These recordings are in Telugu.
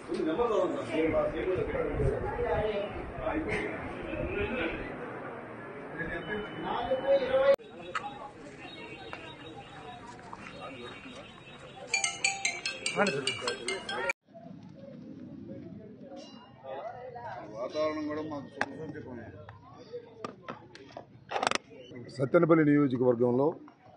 వాతావరణం కూడా మాకు సుఖసంకేతమే సత్తెనపల్లి నియోజకవర్గంలో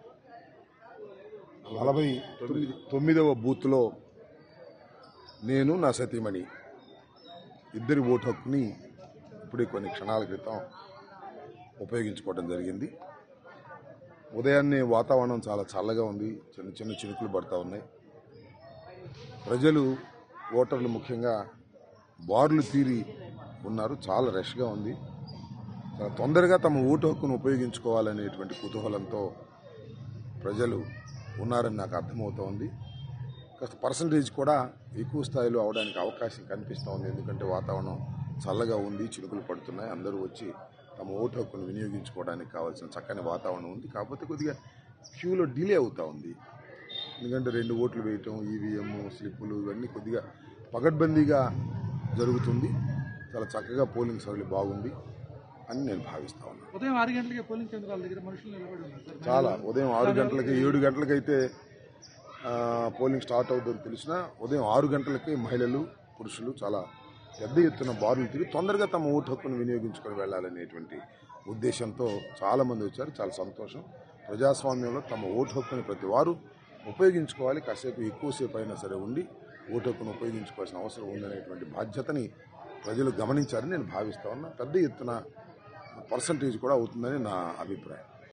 నలభై తొమ్మిది తొమ్మిదవ బూత్లో నేను నా సతీమణి ఇద్దరి ఓటు హక్కుని ఇప్పుడే కొన్ని క్షణాల క్రితం ఉపయోగించుకోవడం జరిగింది ఉదయాన్నే వాతావరణం చాలా చల్లగా ఉంది చిన్న చిన్న చినుకులు పడతా ఉన్నాయి ప్రజలు ఓటర్లు ముఖ్యంగా బార్లు తీరి ఉన్నారు చాలా రష్గా ఉంది చాలా తొందరగా తమ ఓటు హక్కును ఉపయోగించుకోవాలనేటువంటి కుతూహలంతో ప్రజలు ఉన్నారని నాకు అర్థమవుతోంది కాస్త పర్సంటేజ్ కూడా ఎక్కువ స్థాయిలో అవడానికి అవకాశం కనిపిస్తూ ఉంది ఎందుకంటే వాతావరణం చల్లగా ఉంది చినుకులు పడుతున్నాయి అందరూ వచ్చి తమ ఓటు హక్కును వినియోగించుకోవడానికి కావాల్సిన చక్కని వాతావరణం ఉంది కాకపోతే కొద్దిగా క్యూలో డిలే అవుతూ ఉంది ఎందుకంటే రెండు ఓట్లు వేయటం ఈవీఎం స్లిప్పులు ఇవన్నీ కొద్దిగా పగడ్బందీగా జరుగుతుంది చాలా చక్కగా పోలింగ్ సరళి బాగుంది అని నేను భావిస్తా ఉన్నాను ఉదయం ఆరు గంటలకి పోలింగ్ కేంద్రాల దగ్గర మనుషులు నిలబడి ఉన్నారు సార్ చాలా ఉదయం ఆరు గంటలకి ఏడు గంటలకైతే ఆ, పోలింగ్ స్టార్ట్ అవుతుందని తెలిసినా ఉదయం ఆరు గంటలకి మహిళలు పురుషులు చాలా పెద్ద ఎత్తున బారులు తిరిగి తొందరగా తమ ఓటు హక్కును వినియోగించుకొని వెళ్ళాలనేటువంటి ఉద్దేశంతో చాలా మంది వచ్చారు చాలా సంతోషం ప్రజాస్వామ్యంలో తమ ఓటు హక్కుని ప్రతి వారు ఉపయోగించుకోవాలి కాసేపు ఎక్కువసేపు అయినా సరే ఉండి ఓటు హక్కును ఉపయోగించుకోవాల్సిన అవసరం ఉందనేటువంటి బాధ్యతని ప్రజలు గమనించారని నేను భావిస్తా ఉన్నా పెద్ద ఎత్తున పర్సంటేజ్ కూడా అవుతుందని నా అభిప్రాయం